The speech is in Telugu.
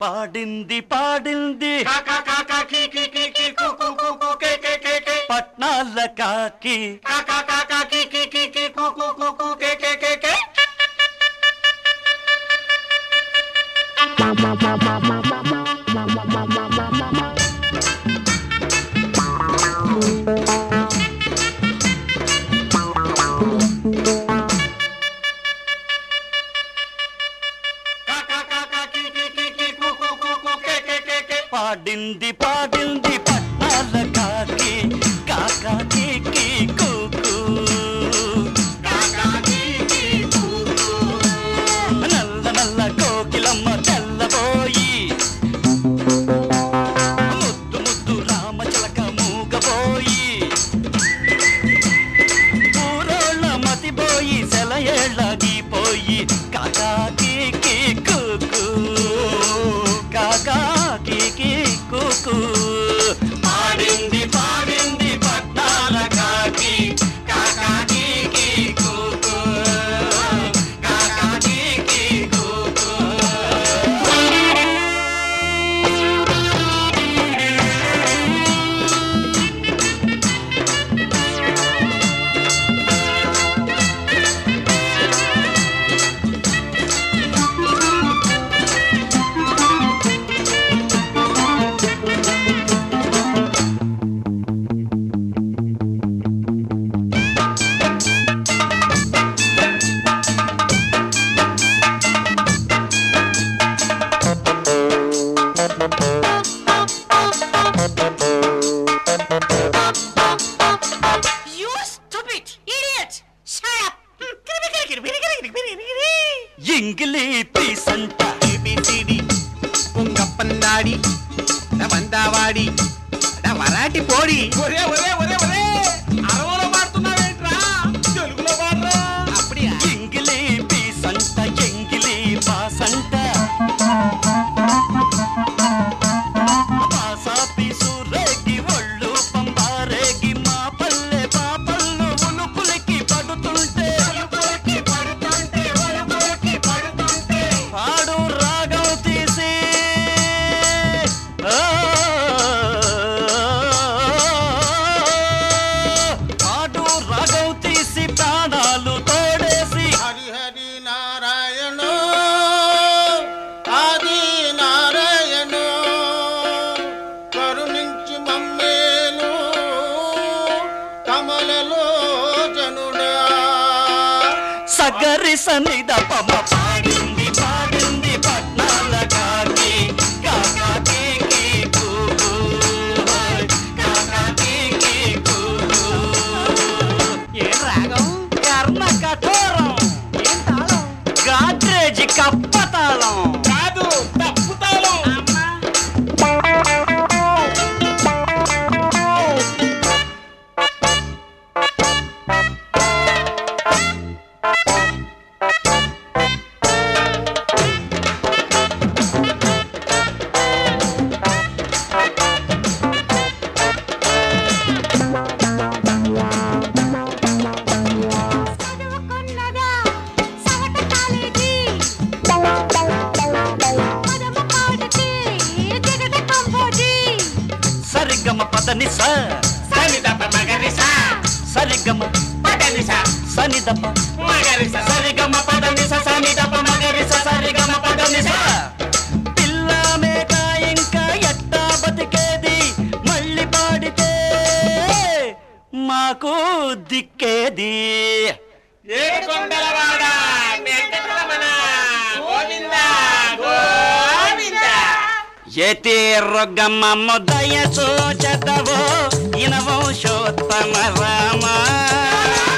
పాడింది పాడింది కాకా కాకా కీ కీ కీ కీ కు కు కు కు కే కే కే కే పట్నాల కాకి కాకా కాకా కీ కీ కీ కీ కు కు కు కు కే కే కే కే కాకా కాకా కీ కీ కీ కీ కు కు కు కు కే కే కే కే పాడింది పాడింది పట్నాల కాకి కాకాకి కీ కూకు కాకా కీ కీ కు కు నల్ల నల్ల కోకిలమ్మ తెల్లబోయి ముద్దు ముద్దు రామచిలక మూగబోయి ఊరోళ్ళ మతిపోయి సెలయేళ్ళగిపోయి కాకాకి కీ కూకు కాకాకి కీ కూకు పాడింది పాడింది పట్నాల కాకి కాకాకి కీ కూకు కాకాకి కీ కూకు You stupid idiot! Shut up! ఇంగిలి పీసంట ఏబిసిడి పొంగప్పన్నాడి వందావాడి వరాటి పోడి ఒరే ఒరే ఒరే ఒరే అరవలో పాడుతున్నావేంట్రా తెలుగులో పాడరా అప్పుడే ఇంగిలి పీసంట ఎంగిలి పాసంట పాసా పీసు రేగి ఒళ్ళు పంబారేగి మా పల్లె పాపళ్ళు ఉలుకులకి పడుతుంటే పలుకులకి పడుతుంటే ఒలుకులకి పడుతుంటే పాడు రాగం తీసి ఆ, పాడు రాగం తీసి ప్రాణాలు తోడేసి హరి హరి నారాయణ ఆది నారాయణ కరుణించి మమ్మేలు కమలలో జనుడా సగరి సన్నిధ పమ పాడింది పాడింది పట్నాల కాకి కాకాకి కీ కూకు. కాకాకి కీ కూకు. ఏం రాగం కర్ణ కఠోరం ఏం తాళం గాడ్రేజ్ కప్పతాళం కాదు తప్పుతాలో అమ్మా చదువుకున్నదా సవట కాలేజీ పదమ పాడటి జగట కంపోజీ సరిగమ పదని స సనిదప మగరిస సరిగమ పటనిస సనిదప మగరిస సరిగమ పదని స సనిదప మగరి స సరిగమ పదని స పిల్ల మేక ఇంకా ఎట్టా బతికేది మళ్ళీ పాడితే మాకు దిక్కేది ఏడుకొండలవాడ వెంకటరమణ గోవింద గోవింద ఎతి రొగ్గమ్మ దయ సోచదవో ఇనవంశోత్తమ రామ